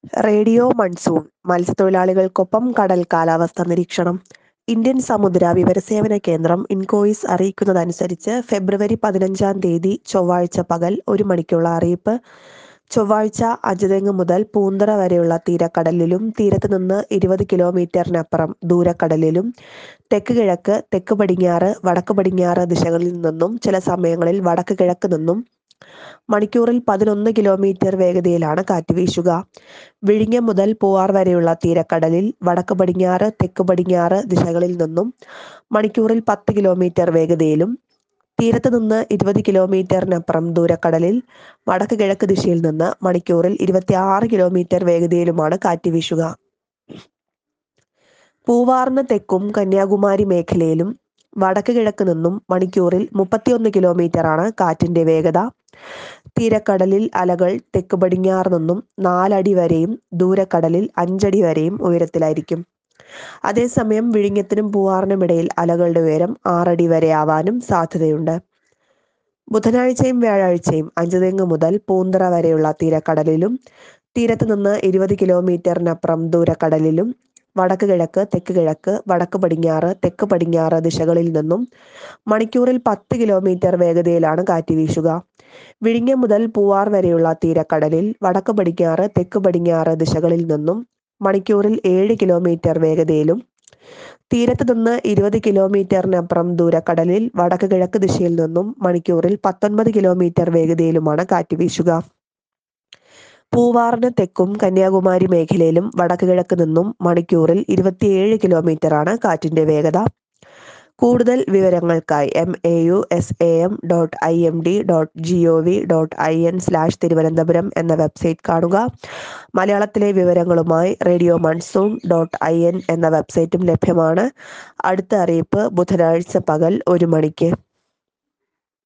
radio monsoon മത്സ്യത്തൊഴിലാളികൾക്കൊപ്പം കടൽ കാലാവസ്ഥ നിരീക്ഷണം ഇന്ത്യൻ സമുദ്ര വിവരസേവന കേന്ദ്രം ഇൻകോയിസ് അറിയിക്കുന്നതനുസരിച്ച് ഫെബ്രുവരി പതിനഞ്ചാം തീയതി ചൊവ്വാഴ്ച പകൽ ഒരു മണിക്കുള്ള അറിയിപ്പ് ചൊവ്വാഴ്ച അജതെങ്ങ് മുതൽ പൂന്തറ വരെയുള്ള തീരക്കടലിലും തീരത്ത് നിന്ന് ഇരുപത് കിലോമീറ്ററിനപ്പുറം ദൂരക്കടലിലും തെക്ക് കിഴക്ക് തെക്ക് പടിഞ്ഞാറ് വടക്ക് പടിഞ്ഞാറ് ദിശകളിൽ നിന്നും ചില സമയങ്ങളിൽ വടക്ക് കിഴക്ക് നിന്നും മണിക്കൂറിൽ പതിനൊന്ന് കിലോമീറ്റർ വേഗതയിലാണ് കാറ്റ് വീശുക വിഴിഞ്ഞം മുതൽ പൂവാർ വരെയുള്ള തീരക്കടലിൽ വടക്ക് പടിഞ്ഞാറ് തെക്ക് പടിഞ്ഞാറ് ദിശകളിൽ നിന്നും മണിക്കൂറിൽ പത്ത് കിലോമീറ്റർ വേഗതയിലും തീരത്ത് നിന്ന് ഇരുപത് കിലോമീറ്ററിനപ്പുറം ദൂരക്കടലിൽ വടക്ക് കിഴക്ക് ദിശയിൽ നിന്ന് മണിക്കൂറിൽ ഇരുപത്തിയാറ് കിലോമീറ്റർ വേഗതയിലുമാണ് കാറ്റ് വീശുക പൂവാറിന് തെക്കും കന്യാകുമാരി മേഖലയിലും വടക്ക് കിഴക്ക് നിന്നും മണിക്കൂറിൽ മുപ്പത്തിയൊന്ന് കിലോമീറ്ററാണ് കാറ്റിന്റെ വേഗത തീരക്കടലിൽ അലകൾ തെക്ക് പടിഞ്ഞാറ് നിന്നും നാലടി വരെയും ദൂരക്കടലിൽ അഞ്ചടി വരെയും ഉയരത്തിലായിരിക്കും അതേസമയം വിഴിഞ്ഞത്തിനും പൂവാറിനും ഇടയിൽ അലകളുടെ ഉയരം ആറടി വരെ ആവാനും സാധ്യതയുണ്ട് ബുധനാഴ്ചയും വ്യാഴാഴ്ചയും അഞ്ചുതെങ്ങ് മുതൽ പൂന്തറ വരെയുള്ള തീരക്കടലിലും തീരത്ത് നിന്ന് ഇരുപത് കിലോമീറ്ററിനപ്പുറം ദൂരക്കടലിലും വടക്ക് കിഴക്ക് തെക്ക് കിഴക്ക് വടക്ക് പടിഞ്ഞാറ് തെക്ക് പടിഞ്ഞാറ് ദിശകളിൽ നിന്നും മണിക്കൂറിൽ പത്ത് കിലോമീറ്റർ വേഗതയിലാണ് കാറ്റ് വീശുക വിഴിഞ്ഞം മുതൽ പൂവാർ വരെയുള്ള തീരക്കടലിൽ വടക്ക് പടിഞ്ഞാറ് തെക്ക് പടിഞ്ഞാറ് ദിശകളിൽ നിന്നും മണിക്കൂറിൽ ഏഴ് കിലോമീറ്റർ വേഗതയിലും തീരത്ത് നിന്ന് ഇരുപത് കിലോമീറ്ററിനപ്പുറം ദൂരക്കടലിൽ വടക്ക് കിഴക്ക് ദിശയിൽ നിന്നും മണിക്കൂറിൽ പത്തൊൻപത് കിലോമീറ്റർ വേഗതയിലുമാണ് കാറ്റ് വീശുക പൂവാറിന് തെക്കും കന്യാകുമാരി മേഖലയിലും വടക്ക് കിഴക്ക് നിന്നും മണിക്കൂറിൽ ഇരുപത്തിയേഴ് കിലോമീറ്ററാണ് കാറ്റിന്റെ വേഗത കൂടുതൽ വിവരങ്ങൾക്കായി M A U S A M dot I M D dot G O V dot I N slash Thiruvananthapuram എന്ന വെബ്സൈറ്റ് കാണുക മലയാളത്തിലെ വിവരങ്ങളുമായി radio monsoon dot I N എന്ന വെബ്സൈറ്റും ലഭ്യമാണ് അടുത്ത അറിയിപ്പ് ബുധനാഴ്ച പകൽ ഒരു മണിക്ക്